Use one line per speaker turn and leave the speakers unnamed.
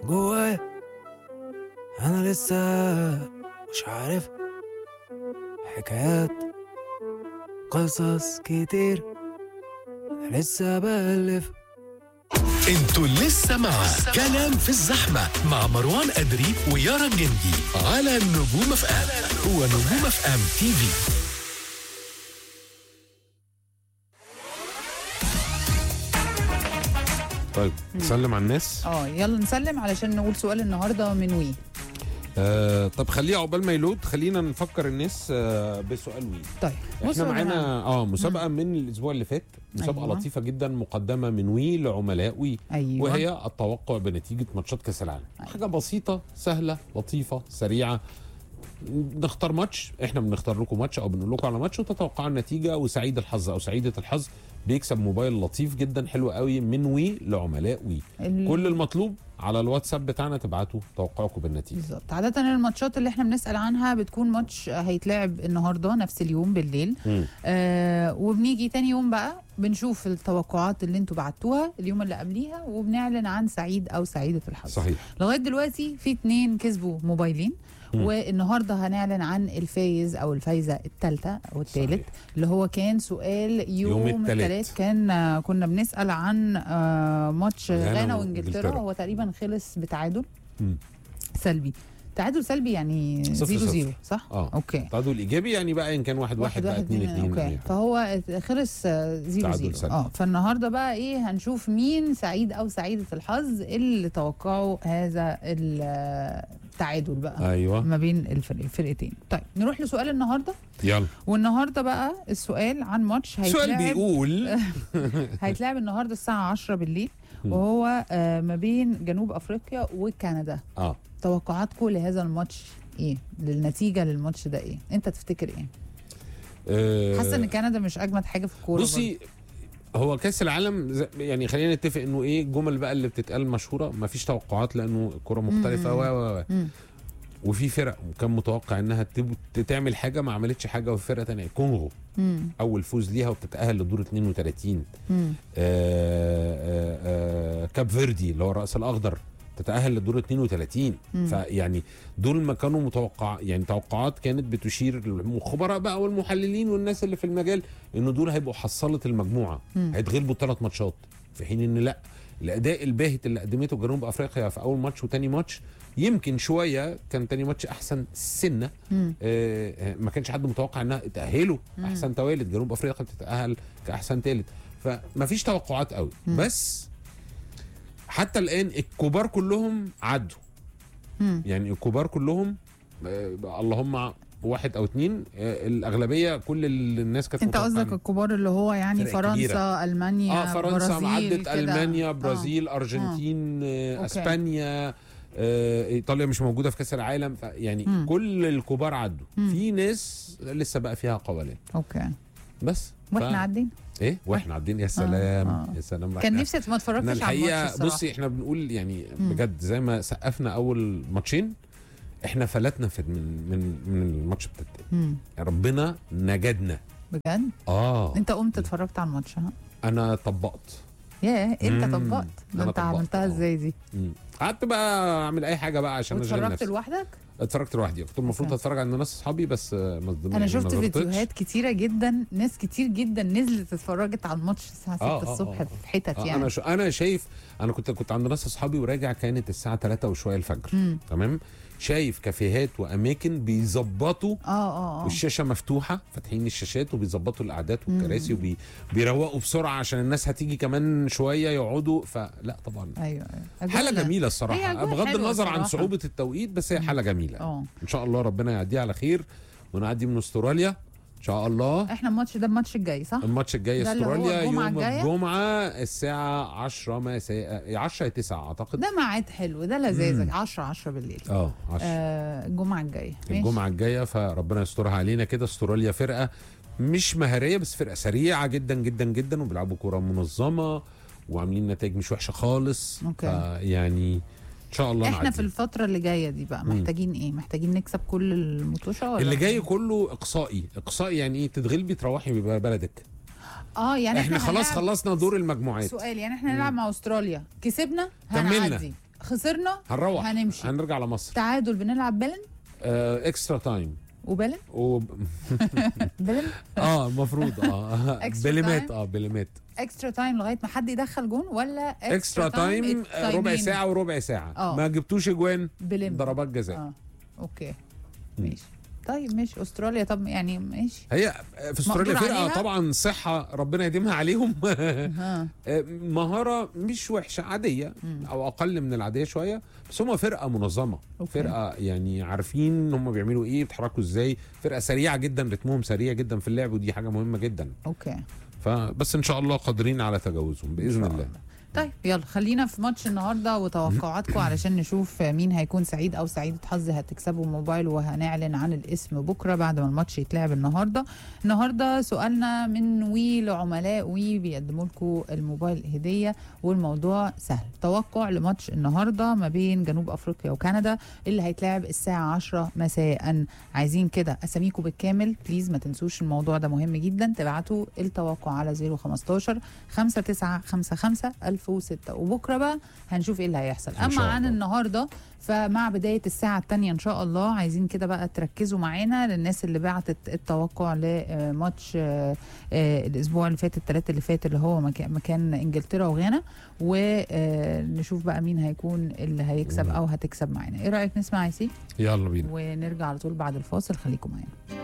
جوايا انا لسه مش عارف حكايات قصص كتير أنا لسه بألف
انتوا لسه مع كلام في الزحمة مع مروان أدري ويارا جندي على نجوم اف ام ونجوم اف ام تي في
طيب نسلم على الناس
اه يلا نسلم علشان نقول سؤال النهارده من وي
آه طب خليه عقبال ما يلود خلينا نفكر الناس آه بسؤال وي
طيب
احنا
بصوا يا
معانا
جماعة.
اه مسابقه من الاسبوع اللي فات مسابقه
أيوة.
لطيفه جدا مقدمه من وي لعملاء وي
ايوه
وهي التوقع بنتيجه ماتشات كاس العالم
أيوة.
حاجه بسيطه سهله لطيفه سريعه نختار ماتش احنا بنختار لكم ماتش او بنقول لكم على ماتش وتتوقعوا النتيجه وسعيد الحظ او سعيده الحظ بيكسب موبايل لطيف جدا حلو قوي من وي لعملاء وي
ال-
كل المطلوب على الواتساب بتاعنا تبعتوا توقعكم بالنتيجه
بالظبط عادة الماتشات اللي احنا بنسأل عنها بتكون ماتش هيتلعب النهارده نفس اليوم بالليل
مم.
آه وبنيجي تاني يوم بقى بنشوف التوقعات اللي انتوا بعتوها اليوم اللي قبليها وبنعلن عن سعيد او سعيدة الحظ
صحيح
لغايه دلوقتي في اتنين كسبوا موبايلين
مم.
والنهارده هنعلن عن الفايز او الفايزه الثالثه او الثالث
صحيح.
اللي هو كان سؤال
يوم
يوم,
التلات.
الثلاث كان آه، كنا بنسال عن آه، ماتش
غانا
غانا
وإنجلترا.
وانجلترا هو تقريبا خلص بتعادل
مم.
سلبي تعادل سلبي يعني
صفر
زيرو
صفر.
زيرو صح؟
اه
اوكي
تعادل ايجابي يعني بقى ان كان واحد واحد, بقى اتنين اتنين
اوكي
يعني.
فهو خلص آه، زيرو
تعادل
زيرو
سلبي.
اه فالنهارده بقى ايه هنشوف مين سعيد او سعيده الحظ اللي توقعوا هذا التعادل بقى
ايوه
ما بين الفرق الفرقتين طيب نروح لسؤال النهارده
يلا
والنهارده بقى السؤال عن ماتش
سؤال
هيتلعب
بيقول
هيتلعب النهارده الساعه 10 بالليل
مم.
وهو آه، ما بين جنوب افريقيا وكندا
اه
توقعاتكم لهذا الماتش ايه للنتيجه للماتش ده ايه انت تفتكر ايه
آه،
حاسه ان كندا مش اجمد حاجه في الكوره
بصي هو كاس العالم زي- يعني خلينا نتفق انه ايه الجمل بقى اللي بتتقال مشهوره مفيش توقعات لانه الكره مختلفه
مم.
و و و
مم.
وفي فرق وكان متوقع انها تب- تعمل حاجه ما عملتش حاجه وفي فرقه ثانيه كونغو
مم.
اول فوز ليها وبتتاهل لدور 32
مم.
آه آه آه كاب فيردي اللي هو الراس الاخضر تتاهل لدور 32
مم.
فيعني دول ما كانوا متوقع يعني توقعات كانت بتشير للخبراء بقى والمحللين والناس اللي في المجال انه دول هيبقوا حصلة المجموعه
مم.
هيتغلبوا ثلاث ماتشات في حين ان لا الاداء الباهت اللي قدمته جنوب افريقيا في اول ماتش وتاني ماتش يمكن شويه كان تاني ماتش احسن سنه
مم.
آه، آه، ما كانش حد متوقع انها تاهلوا
مم.
احسن توالد جنوب افريقيا بتتاهل كاحسن ثالث فما فيش توقعات قوي
مم.
بس حتى الان الكبار كلهم عدوا
مم.
يعني الكبار كلهم آه، اللهم واحد او اتنين آه، الاغلبيه كل الناس كانت
انت
متوقعة
قصدك
إن-
الكبار اللي هو يعني
فرق
فرنسا
كبيرة.
المانيا
اه فرنسا
برازيل
عدت
كده.
المانيا
آه.
برازيل ارجنتين آه.
أوكي.
اسبانيا آه، ايطاليا مش موجوده في كاس العالم ف- يعني
مم.
كل الكبار عدوا
مم.
في ناس لسه بقى فيها قوالين
اوكي
بس
واحنا
ف-
عدينا
ايه واحنا عدين يا سلام
آه.
يا سلام
كان
إحنا-
نفسي ما
احنا
اتفرجتش على الماتش
الحقيقه
الصراحة.
بصي احنا بنقول يعني
مم.
بجد زي ما سقفنا اول ماتشين احنا فلتنا في من من من الماتش بتاع
مم.
ربنا نجدنا
بجد
اه
انت قمت اتفرجت على الماتش ها
انا طبقت
ياه انت
مم.
طبقت ده
أنا
انت
طبقت،
عملتها
آه.
ازاي دي
مم. قعدت بقى اعمل اي حاجه بقى عشان اشغل
واتفرجت
نفسي
لوحدك
اتفرجت لوحدي كنت المفروض
أوكي.
اتفرج على ناس اصحابي بس آه، ما ما-
انا
ما
شفت
غلطتش.
فيديوهات كتيره جدا ناس كتير جدا نزلت اتفرجت على الماتش الساعه 6
آه، آه،
الصبح
آه.
في حتت
آه،
يعني
انا شو انا شايف انا كنت كنت عند ناس اصحابي وراجع كانت الساعه 3 وشويه الفجر
مم.
تمام شايف كافيهات واماكن بيظبطوا
اه اه اه
والشاشه مفتوحه فاتحين الشاشات وبيظبطوا القعدات
مم.
والكراسي وبيروقوا بسرعه عشان الناس هتيجي كمان شويه يقعدوا فلا طبعا
ايوه ايوه
حاله
أجواء-
جميله
هي
الصراحه
أجواء
بغض
حلوة
النظر عن
الصراحة.
صعوبه التوقيت بس هي حاله جميله
اه
ان شاء الله ربنا يعديها على خير ونعدي من استراليا ان شاء الله
احنا الماتش ده الماتش الجاي صح؟
الماتش الجاي
ده اللي هو
استراليا
الجمعة
يوم
الجاية؟
الجمعه الساعه 10 مساء 10 9 اعتقد
ده ميعاد حلو ده لذاذ
مم.
10 10 بالليل
اه 10
آه الجمعه الجايه ماشي.
الجمعه الجايه فربنا يسترها علينا كده استراليا فرقه مش مهاريه بس فرقه سريعه جدا جدا جدا وبيلعبوا كره منظمه وعاملين نتائج مش وحشه خالص
أوكي.
يعني ان شاء الله
احنا
نعدي.
في الفتره اللي جايه دي بقى
مم.
محتاجين ايه محتاجين نكسب كل المطوشه ولا
اللي جاي كله اقصائي اقصائي يعني ايه تتغلبي تروحي ببلدك
اه يعني
احنا خلاص
هنلعب-
خلصنا دور المجموعات
سؤال يعني احنا نلعب مع استراليا كسبنا
كملنا.
هنعدي خسرنا
هنروح
هنمشي.
هنرجع لمصر
تعادل بنلعب بلن
آه اكسترا تايم
وبلن
و...
بلن
اه المفروض اه
Extra
بليمات
time.
اه بليمات
اكسترا تايم لغايه ما حد يدخل جون ولا
اكسترا تايم آه، ربع
تايمين؟
ساعه وربع ساعه
آه.
ما جبتوش اجوان
بلم
ضربات جزاء
اه اوكي ماشي طيب ماشي استراليا طب يعني ماشي
هي في استراليا
مقدور
فرقه
عليها؟
طبعا صحه ربنا يديمها عليهم
ها
مهاره مش وحشه عاديه او اقل من العاديه شويه بس هم فرقه منظمه
أوكي.
فرقه يعني عارفين هم بيعملوا ايه بيتحركوا ازاي فرقه سريعه جدا رتمهم سريع جدا في اللعب ودي حاجه مهمه جدا
اوكي
فبس ان شاء الله قادرين على تجاوزهم باذن الله
طيب يلا خلينا في ماتش النهارده وتوقعاتكم علشان نشوف مين هيكون سعيد او سعيدة حظ هتكسبوا موبايل وهنعلن عن الاسم بكره بعد ما الماتش يتلعب النهارده النهارده سؤالنا من وي لعملاء وي بيقدموا لكم الموبايل هديه والموضوع سهل توقع لماتش النهارده ما بين جنوب افريقيا وكندا اللي هيتلعب الساعه 10 مساء عايزين كده اساميكم بالكامل بليز ما تنسوش الموضوع ده مهم جدا تبعتوا التوقع على 015 5955 1006 وبكره بقى هنشوف ايه اللي هيحصل
إن
اما
شاء
عن
الله.
النهارده فمع بدايه الساعه الثانيه ان شاء الله عايزين كده بقى تركزوا معانا للناس اللي بعتت التوقع لماتش آه، آه، الاسبوع اللي فات الثلاث اللي فات اللي هو مكان مكان انجلترا وغانا ونشوف بقى مين هيكون اللي هيكسب او هتكسب معانا ايه رايك نسمع يا سي
يلا بينا
ونرجع على طول بعد الفاصل خليكم معانا